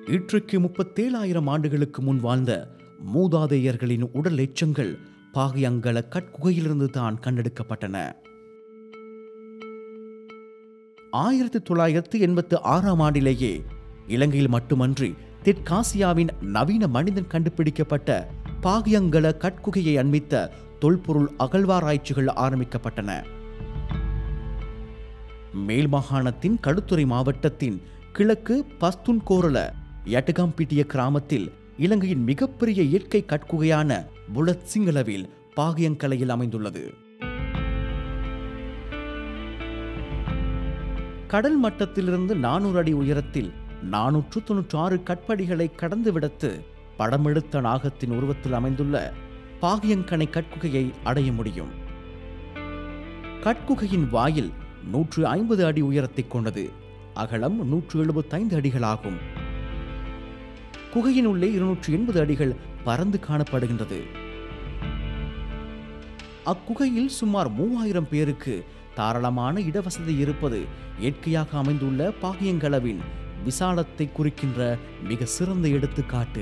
இன்றைக்கு முப்பத்தேழாயிரம் ஆண்டுகளுக்கு முன் வாழ்ந்த மூதாதையர்களின் உடல் எச்சங்கள் பாகியங்கல கட்குகையிலிருந்து தான் கண்டெடுக்கப்பட்டன ஆயிரத்தி தொள்ளாயிரத்தி எண்பத்தி ஆறாம் ஆண்டிலேயே இலங்கையில் மட்டுமன்றி தெற்காசியாவின் நவீன மனிதன் கண்டுபிடிக்கப்பட்ட பாகியங்கல கட்குகையை அண்மித்த தொல்பொருள் அகழ்வாராய்ச்சிகள் ஆரம்பிக்கப்பட்டன மேல் மாகாணத்தின் களுத்துறை மாவட்டத்தின் கிழக்கு பஸ்துன்கோரல யட்டகாம்பிட்டிய கிராமத்தில் இலங்கையின் மிகப்பெரிய இயற்கை கட்குகையான புலத் சிங்களவில் பாகியங்கலையில் அமைந்துள்ளது கடல் மட்டத்திலிருந்து நானூறு அடி உயரத்தில் நானூற்று தொன்னூற்றி ஆறு கட்படிகளை கடந்து விடத்து படமெடுத்த நாகத்தின் உருவத்தில் அமைந்துள்ள பாகியங்கனை கட்குகையை அடைய முடியும் கட்குகையின் வாயில் நூற்று ஐம்பது அடி உயரத்தை கொண்டது அகலம் நூற்று எழுபத்தைந்து அடிகளாகும் குகையின் உள்ளே இருநூற்று எண்பது அடிகள் பறந்து காணப்படுகின்றது அக்குகையில் சுமார் மூவாயிரம் பேருக்கு தாராளமான இடவசதி இருப்பது இயற்கையாக அமைந்துள்ள பாகியங்களவின் விசாலத்தை குறிக்கின்ற மிக சிறந்த எடுத்துக்காட்டு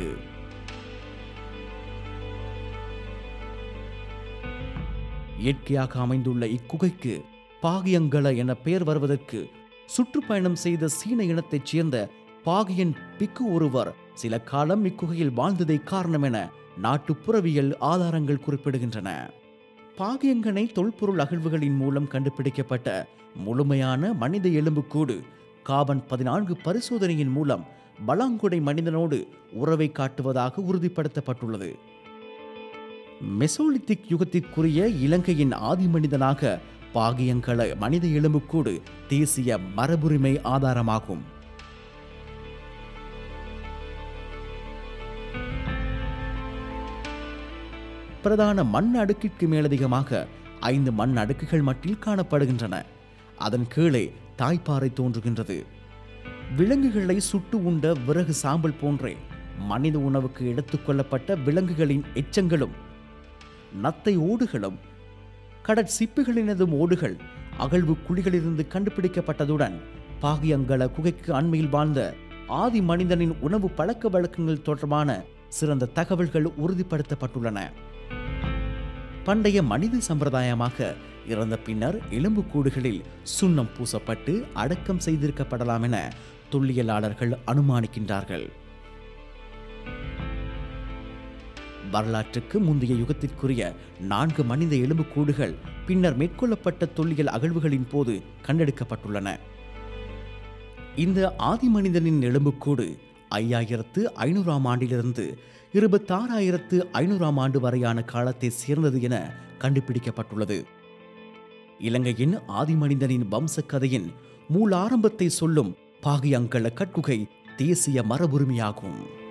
இயற்கையாக அமைந்துள்ள இக்குகைக்கு பாகியங்கள என பெயர் வருவதற்கு சுற்றுப்பயணம் செய்த சீன இனத்தைச் சேர்ந்த பாகியன் பிக்கு ஒருவர் சில காலம் இக்குகையில் வாழ்ந்ததை காரணம் என நாட்டுப்புறவியல் ஆதாரங்கள் குறிப்பிடுகின்றன பாகியங்கனை தொல்பொருள் அகழ்வுகளின் மூலம் கண்டுபிடிக்கப்பட்ட முழுமையான மனித எலும்புக்கூடு காபன் பதினான்கு பரிசோதனையின் மூலம் பலாங்குடை மனிதனோடு உறவை காட்டுவதாக உறுதிப்படுத்தப்பட்டுள்ளது மெசோலித்திக் யுகத்திற்குரிய இலங்கையின் ஆதி மனிதனாக பாகியங்கள மனித எலும்புக்கூடு தேசிய மரபுரிமை ஆதாரமாகும் பிரதான மண் அடுக்கிற்கு மேலதிகமாக ஐந்து மண் அடுக்குகள் மட்டில் காணப்படுகின்றன அதன் கீழே தாய்ப்பாறை தோன்றுகின்றது விலங்குகளை சுட்டு உண்ட விறகு சாம்பல் போன்றே மனித உணவுக்கு எடுத்துக்கொள்ளப்பட்ட விலங்குகளின் எச்சங்களும் நத்தை ஓடுகளும் கடற்சிப்பிகளினதும் ஓடுகள் அகழ்வு குழிகளிலிருந்து கண்டுபிடிக்கப்பட்டதுடன் பாகியங்கள குகைக்கு அண்மையில் வாழ்ந்த ஆதி மனிதனின் உணவு பழக்க வழக்கங்கள் தொடர்பான சிறந்த தகவல்கள் உறுதிப்படுத்தப்பட்டுள்ளன பண்டைய மனித சம்பிரதாயமாக இறந்த பின்னர் எலும்புக்கூடுகளில் சுண்ணம் பூசப்பட்டு அடக்கம் செய்திருக்கப்படலாம் என தொல்லியலாளர்கள் அனுமானிக்கின்றார்கள் வரலாற்றுக்கு முந்தைய யுகத்திற்குரிய நான்கு மனித எலும்புக்கூடுகள் பின்னர் மேற்கொள்ளப்பட்ட தொல்லியல் அகழ்வுகளின் போது கண்டெடுக்கப்பட்டுள்ளன இந்த ஆதி மனிதனின் எலும்புக்கூடு ஐயாயிரத்து ஐநூறாம் ஆண்டிலிருந்து இருபத்தாறாயிரத்து ஐநூறாம் ஆண்டு வரையான காலத்தை சேர்ந்தது என கண்டுபிடிக்கப்பட்டுள்ளது இலங்கையின் ஆதி மனிதனின் வம்ச கதையின் மூல ஆரம்பத்தை சொல்லும் பாகியங்கள கட்குகை தேசிய மரபுரிமையாகும்